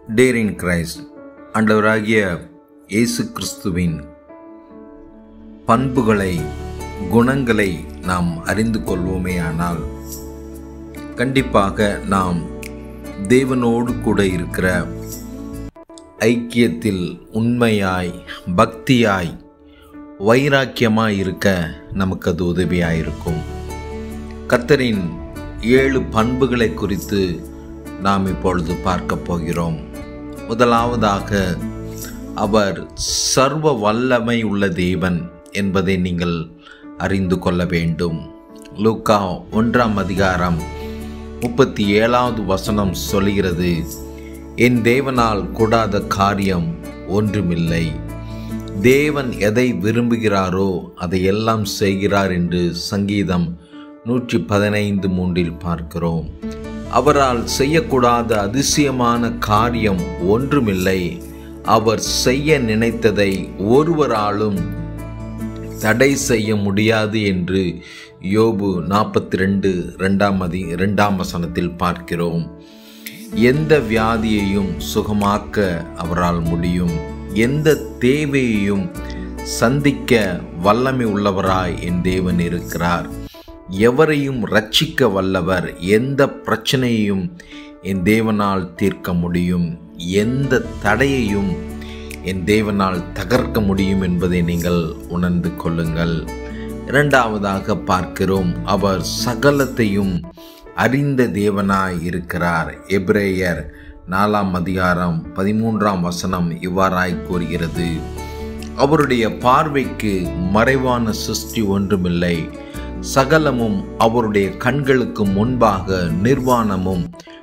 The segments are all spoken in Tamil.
டேரின் கிரைஸ்ட் ஆண்டவராகிய இயேசு கிறிஸ்துவின் பண்புகளை குணங்களை நாம் அறிந்து கொள்வோமேயானால் கண்டிப்பாக நாம் தேவனோடு கூட இருக்கிற ஐக்கியத்தில் உண்மையாய் பக்தியாய் வைராக்கியமாய் இருக்க நமக்கு அது உதவியாக இருக்கும் கர்த்தரின் ஏழு பண்புகளை குறித்து நாம் இப்பொழுது பார்க்க போகிறோம் முதலாவதாக அவர் சர்வ வல்லமை உள்ள தேவன் என்பதை நீங்கள் அறிந்து கொள்ள வேண்டும் லூக்கா ஒன்றாம் அதிகாரம் முப்பத்தி ஏழாவது வசனம் சொல்கிறது என் தேவனால் கூடாத காரியம் ஒன்றுமில்லை தேவன் எதை விரும்புகிறாரோ அதை எல்லாம் செய்கிறார் என்று சங்கீதம் நூற்றி பதினைந்து மூன்றில் பார்க்கிறோம் அவரால் செய்யக்கூடாத அதிசயமான காரியம் ஒன்றுமில்லை அவர் செய்ய நினைத்ததை ஒருவராலும் தடை செய்ய முடியாது என்று யோபு நாற்பத்தி ரெண்டு ரெண்டாம் அதி ரெண்டாம் வசனத்தில் பார்க்கிறோம் எந்த வியாதியையும் சுகமாக்க அவரால் முடியும் எந்த தேவையையும் சந்திக்க வல்லமை உள்ளவராய் என் தேவன் இருக்கிறார் எவரையும் ரட்சிக்க வல்லவர் எந்த பிரச்சனையையும் என் தேவனால் தீர்க்க முடியும் எந்த தடையையும் என் தேவனால் தகர்க்க முடியும் என்பதை நீங்கள் உணர்ந்து கொள்ளுங்கள் இரண்டாவதாக பார்க்கிறோம் அவர் சகலத்தையும் அறிந்த தேவனாய் இருக்கிறார் எப்ரேயர் நாலாம் அதிகாரம் பதிமூன்றாம் வசனம் இவ்வாறாய் கூறுகிறது அவருடைய பார்வைக்கு மறைவான சிருஷ்டி ஒன்றுமில்லை சகலமும் அவருடைய கண்களுக்கு முன்பாக நிர்வாணமும்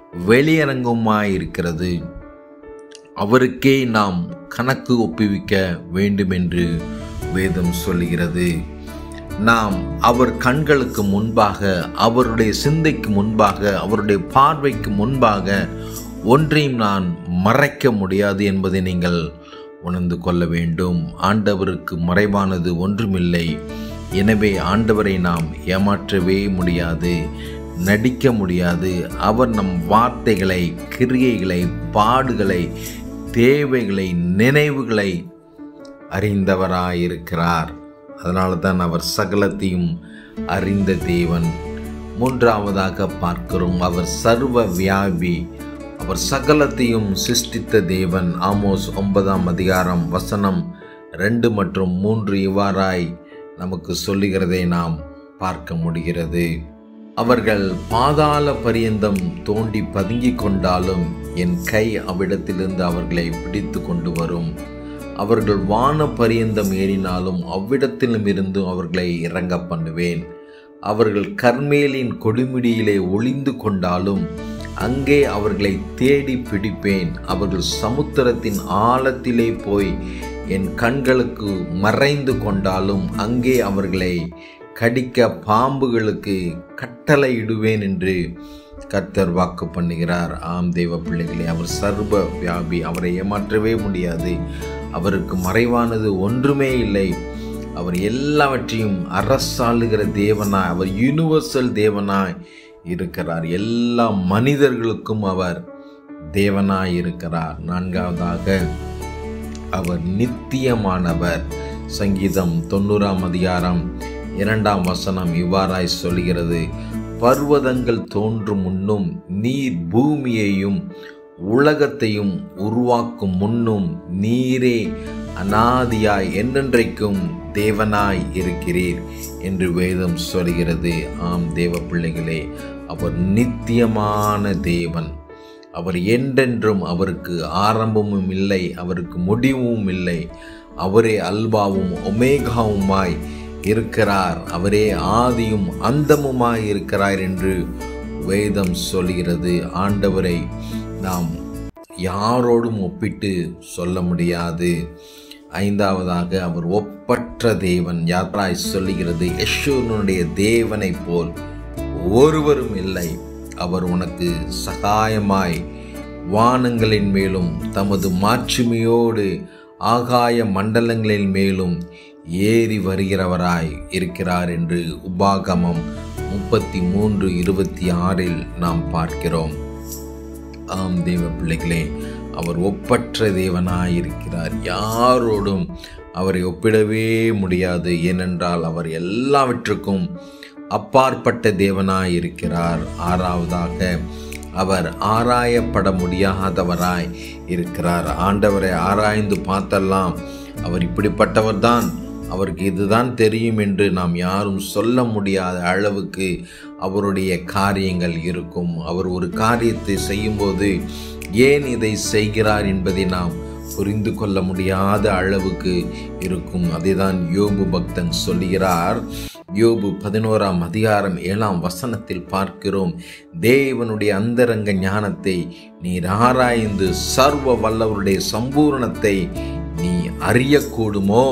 வெளியரங்குமாயிருக்கிறது அவருக்கே நாம் கணக்கு ஒப்புவிக்க வேண்டும் என்று வேதம் சொல்லுகிறது நாம் அவர் கண்களுக்கு முன்பாக அவருடைய சிந்தைக்கு முன்பாக அவருடைய பார்வைக்கு முன்பாக ஒன்றையும் நான் மறைக்க முடியாது என்பதை நீங்கள் உணர்ந்து கொள்ள வேண்டும் ஆண்டவருக்கு மறைவானது ஒன்றுமில்லை எனவே ஆண்டவரை நாம் ஏமாற்றவே முடியாது நடிக்க முடியாது அவர் நம் வார்த்தைகளை கிரியைகளை பாடுகளை தேவைகளை நினைவுகளை அறிந்தவராயிருக்கிறார் அதனால தான் அவர் சகலத்தையும் அறிந்த தேவன் மூன்றாவதாக பார்க்கிறோம் அவர் சர்வ வியாபி அவர் சகலத்தையும் சிருஷ்டித்த தேவன் ஆமோஸ் ஒன்பதாம் அதிகாரம் வசனம் ரெண்டு மற்றும் மூன்று இவ்வாறாய் நமக்கு சொல்லுகிறதை நாம் பார்க்க முடிகிறது அவர்கள் பாதாள பரியந்தம் தோண்டி பதுங்கி கொண்டாலும் என் கை அவ்விடத்திலிருந்து அவர்களை பிடித்து கொண்டு வரும் அவர்கள் வான பரியந்தம் ஏறினாலும் அவ்விடத்திலும் இருந்து அவர்களை இறங்க பண்ணுவேன் அவர்கள் கர்மேலின் கொடுமிடியிலே ஒளிந்து கொண்டாலும் அங்கே அவர்களை தேடி பிடிப்பேன் அவர்கள் சமுத்திரத்தின் ஆழத்திலே போய் என் கண்களுக்கு மறைந்து கொண்டாலும் அங்கே அவர்களை கடிக்க பாம்புகளுக்கு கட்டளையிடுவேன் என்று கர்த்தர் வாக்கு பண்ணுகிறார் ஆம் தேவ பிள்ளைகளே அவர் சர்வ வியாபி அவரை ஏமாற்றவே முடியாது அவருக்கு மறைவானது ஒன்றுமே இல்லை அவர் எல்லாவற்றையும் அரசாளுகிற தேவனாய் அவர் யூனிவர்சல் தேவனாய் இருக்கிறார் எல்லா மனிதர்களுக்கும் அவர் தேவனாய் இருக்கிறார் நான்காவதாக அவர் நித்தியமானவர் சங்கீதம் தொண்ணூறாம் அதிகாரம் இரண்டாம் வசனம் இவ்வாறாய் சொல்கிறது பர்வதங்கள் தோன்றும் முன்னும் நீர் பூமியையும் உலகத்தையும் உருவாக்கும் முன்னும் நீரே அனாதியாய் என்றென்றைக்கும் தேவனாய் இருக்கிறீர் என்று வேதம் சொல்கிறது ஆம் தேவ பிள்ளைகளே அவர் நித்தியமான தேவன் அவர் என்றென்றும் அவருக்கு ஆரம்பமும் இல்லை அவருக்கு முடிவும் இல்லை அவரே அல்பாவும் ஒமேகாவுமாய் இருக்கிறார் அவரே ஆதியும் அந்தமுமாய் இருக்கிறார் என்று வேதம் சொல்கிறது ஆண்டவரை நாம் யாரோடும் ஒப்பிட்டு சொல்ல முடியாது ஐந்தாவதாக அவர் ஒப்பற்ற தேவன் யாத்ராய் சொல்லுகிறது யஷூனுடைய தேவனை போல் ஒருவரும் இல்லை அவர் உனக்கு சகாயமாய் வானங்களின் மேலும் தமது மாட்சிமையோடு ஆகாய மண்டலங்களின் மேலும் ஏறி வருகிறவராய் இருக்கிறார் என்று உபாகமம் முப்பத்தி மூன்று இருபத்தி ஆறில் நாம் பார்க்கிறோம் ஆம் தேவ பிள்ளைகளே அவர் ஒப்பற்ற தேவனாய் இருக்கிறார் யாரோடும் அவரை ஒப்பிடவே முடியாது ஏனென்றால் அவர் எல்லாவற்றுக்கும் அப்பாற்பட்ட தேவனாய் இருக்கிறார் ஆறாவதாக அவர் ஆராயப்பட முடியாதவராய் இருக்கிறார் ஆண்டவரை ஆராய்ந்து பார்த்தெல்லாம் அவர் இப்படிப்பட்டவர்தான் அவருக்கு இதுதான் தெரியும் என்று நாம் யாரும் சொல்ல முடியாத அளவுக்கு அவருடைய காரியங்கள் இருக்கும் அவர் ஒரு காரியத்தை செய்யும்போது ஏன் இதை செய்கிறார் என்பதை நாம் புரிந்து கொள்ள முடியாத அளவுக்கு இருக்கும் அதைதான் யோபு பக்தன் சொல்லுகிறார் யோபு பதினோராம் அதிகாரம் ஏழாம் வசனத்தில் பார்க்கிறோம் தேவனுடைய அந்தரங்க ஞானத்தை நீர் ஆராய்ந்து சர்வ வல்லவருடைய சம்பூரணத்தை நீ அறியக்கூடுமோ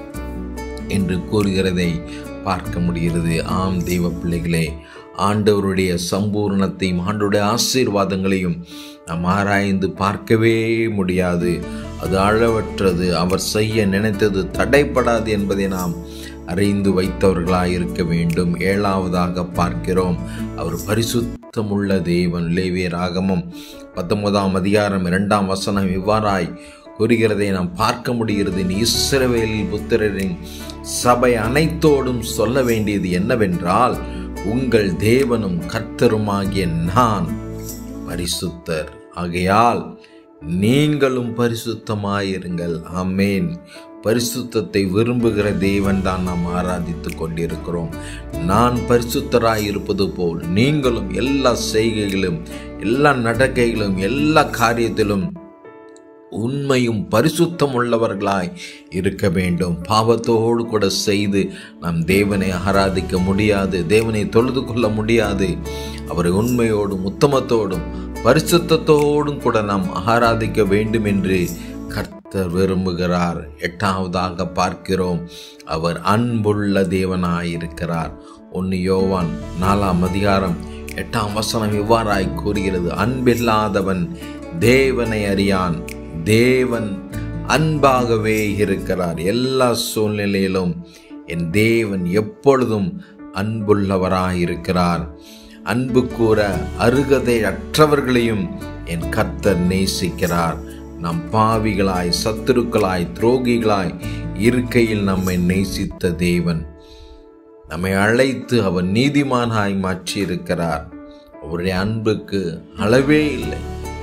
என்று கூறுகிறதை பார்க்க முடிகிறது ஆம் தெய்வ பிள்ளைகளே ஆண்டவருடைய சம்பூர்ணத்தையும் ஆண்டவருடைய ஆசீர்வாதங்களையும் நாம் ஆராய்ந்து பார்க்கவே முடியாது அது அளவற்றது அவர் செய்ய நினைத்தது தடைப்படாது என்பதை நாம் அறிந்து வைத்தவர்களாய் இருக்க வேண்டும் ஏழாவதாக பார்க்கிறோம் அவர் பரிசுத்தமுள்ள தேவன் லேவிய ராகமம் பத்தொன்பதாம் அதிகாரம் இரண்டாம் வசனம் இவ்வாறாய் கூறுகிறதை நாம் பார்க்க முடிகிறது இஸ்ரவேலில் புத்திரரின் சபை அனைத்தோடும் சொல்ல வேண்டியது என்னவென்றால் உங்கள் தேவனும் கர்த்தருமாகிய நான் பரிசுத்தர் ஆகையால் நீங்களும் பரிசுத்தமாயிருங்கள் ஆமேன் பரிசுத்தத்தை விரும்புகிற தேவன் தான் நாம் ஆராதித்து கொண்டிருக்கிறோம் நான் பரிசுத்தராய் இருப்பது போல் நீங்களும் எல்லா செய்கைகளும் எல்லா நடக்கைகளும் எல்லா காரியத்திலும் உண்மையும் பரிசுத்தம் உள்ளவர்களாய் இருக்க வேண்டும் பாவத்தோடு கூட செய்து நாம் தேவனை ஆராதிக்க முடியாது தேவனை தொழுது கொள்ள முடியாது அவரை உண்மையோடும் உத்தமத்தோடும் பரிசுத்தத்தோடும் கூட நாம் ஆராதிக்க வேண்டும் என்று கர்த்தர் விரும்புகிறார் எட்டாவதாக பார்க்கிறோம் அவர் அன்புள்ள தேவனாயிருக்கிறார் ஒன்று யோவான் நாலாம் அதிகாரம் எட்டாம் வசனம் இவ்வாறாய் கூறுகிறது அன்பில்லாதவன் தேவனை அறியான் தேவன் அன்பாகவே இருக்கிறார் எல்லா சூழ்நிலையிலும் என் தேவன் எப்பொழுதும் அன்புள்ளவராய் இருக்கிறார் அன்பு கூற அருகதை அற்றவர்களையும் என் கர்த்தர் நேசிக்கிறார் நம் பாவிகளாய் சத்துருக்களாய் துரோகிகளாய் இருக்கையில் நம்மை நேசித்த தேவன் நம்மை அழைத்து அவர் நீதிமானாய் மாற்றியிருக்கிறார் அவருடைய அன்புக்கு அளவே இல்லை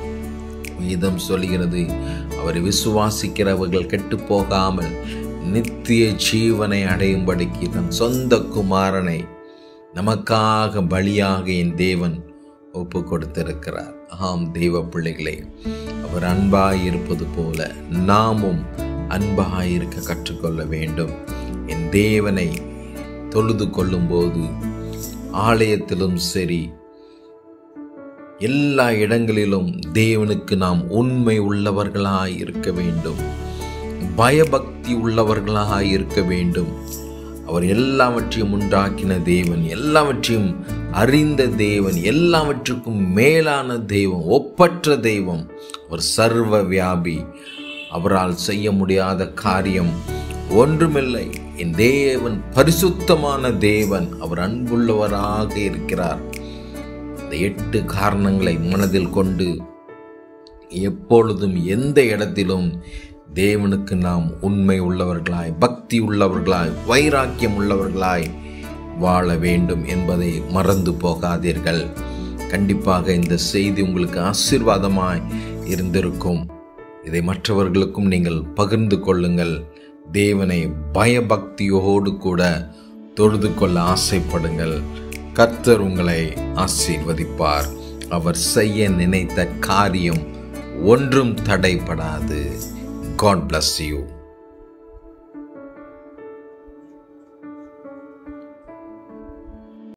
வேதம் சொல்கிறது அவரை விசுவாசிக்கிறவர்கள் கெட்டு போகாமல் நித்திய ஜீவனை அடையும்படிக்கு தன் சொந்த குமாரனை நமக்காக பலியாக என் தேவன் ஒப்பு கொடுத்திருக்கிறார் ஆம் தெய்வ பிள்ளைகளே அவர் அன்பாய் இருப்பது போல நாமும் அன்பாய் இருக்க கற்றுக்கொள்ள வேண்டும் என் தேவனை தொழுது கொள்ளும்போது ஆலயத்திலும் சரி எல்லா இடங்களிலும் தேவனுக்கு நாம் உண்மை உள்ளவர்களாய் இருக்க வேண்டும் பயபக்தி உள்ளவர்களாய் இருக்க வேண்டும் அவர் எல்லாவற்றையும் உண்டாக்கின தேவன் எல்லாவற்றையும் அறிந்த தேவன் எல்லாவற்றுக்கும் மேலான தெய்வம் ஒப்பற்ற தெய்வம் அவர் சர்வ வியாபி அவரால் செய்ய முடியாத காரியம் ஒன்றுமில்லை என் தேவன் பரிசுத்தமான தேவன் அவர் அன்புள்ளவராக இருக்கிறார் இந்த எட்டு காரணங்களை மனதில் கொண்டு எப்பொழுதும் எந்த இடத்திலும் தேவனுக்கு நாம் உண்மை உள்ளவர்களாய் பக்தி உள்ளவர்களாய் வைராக்கியம் உள்ளவர்களாய் வாழ வேண்டும் என்பதை மறந்து போகாதீர்கள் கண்டிப்பாக இந்த செய்தி உங்களுக்கு ஆசீர்வாதமாய் இருந்திருக்கும் இதை மற்றவர்களுக்கும் நீங்கள் பகிர்ந்து கொள்ளுங்கள் தேவனை பயபக்தியோடு கூட தொழுது கொள்ள ஆசைப்படுங்கள் கர்த்தர் உங்களை ஆசீர்வதிப்பார் அவர் செய்ய நினைத்த காரியம் ஒன்றும் தடைபடாது காட் bless you